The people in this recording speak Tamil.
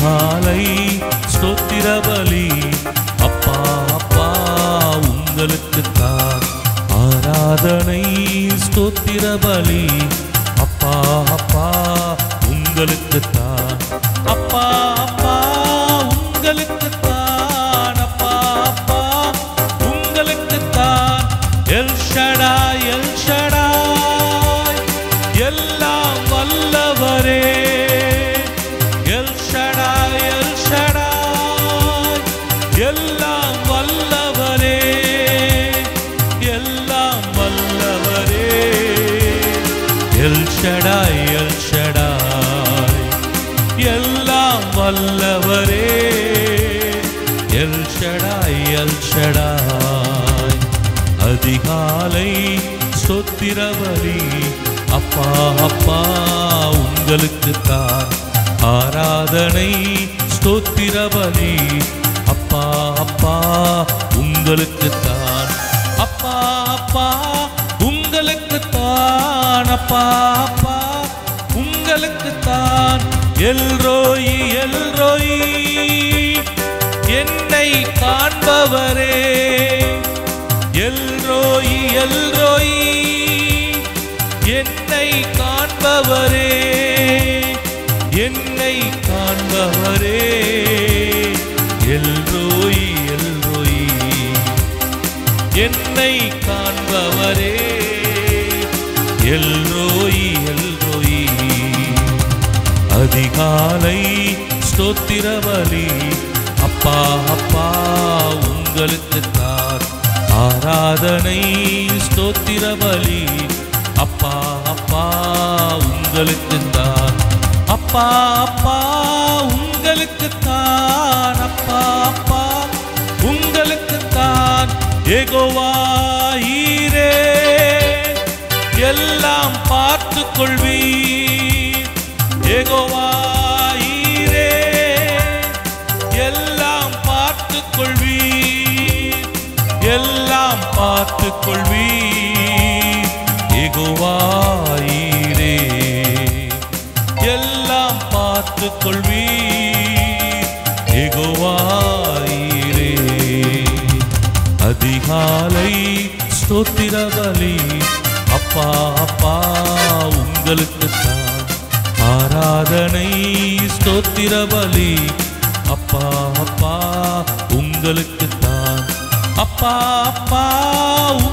அதிகாலை ஸ்தோத்திர பலி அப்பா அப்பா உங்களுக்கு தான் ஆராதனை ஸ்தோத்திர பலி அப்பா அப்பா உங்களுக்கு தான் அப்பா அப்பா உங்களுக்கு தான் அப்பா அப்பா உங்களுக்கு தான் எல் ஷடாய் எல் ஷடாய் எல்லாம் வல்லவரே எல் ஷடாய் எல் ஷடாய் எல்லாம் வல்லவரே எல்லாம் வல்லவரே எல் ஷடாய் எல் ஷடாய் எல்லாம் வல்லவரே எல் ஷடாய் எல் ஷடாய் அதிகாலை சொத்திரவரி அப்பா அப்பா உங்களுக்கு தான் ஆராதனை ஸ்தோத்திரபலி அப்பா அப்பா உங்களுக்கு தான் அப்பா அப்பா உங்களுக்கு தான் அப்பா அப்பா உங்களுக்கு தான் எல்ரோயி எல்ரோயி என்னை காண்பவரே எல்ரோயி எல்ரோயி என்னை காண்பவரே என்னை காண்பவரே எல்ரோயி எல்ரோயி என்னை காண்பவரே எல்ரோயி எல்ரோயி அதிகாலை ஸ்தோத்திரபலி அப்பா அப்பா உங்களுக்கு தான் ஆராதனை ஸ்தோத்திரபலி அப்பா அப்பா உங்களுக்கு தான் அப்பா அப்பா உங்களுக்கு தான் அப்பா அப்பா உங்களுக்கு தான் ஏகோவாயிரே எல்லாம் பார்த்து கொள்வீர் ஏகோவாயிரே எல்லாம் பார்த்து கொள்வீர் எல்லாம் பார்த்து கொள்வீர் ஏகோவாயிரே எல்லாம் பார்த்து கொள்வீர் ஏகோவாயிரே அதிகாலை ஸ்தோத்திர பலி அப்பா அப்பா உங்களுக்கு தான் ஆராதனை ஸ்தோத்திர பலி அப்பா அப்பா உங்களுக்கு தான் அப்பா அப்பா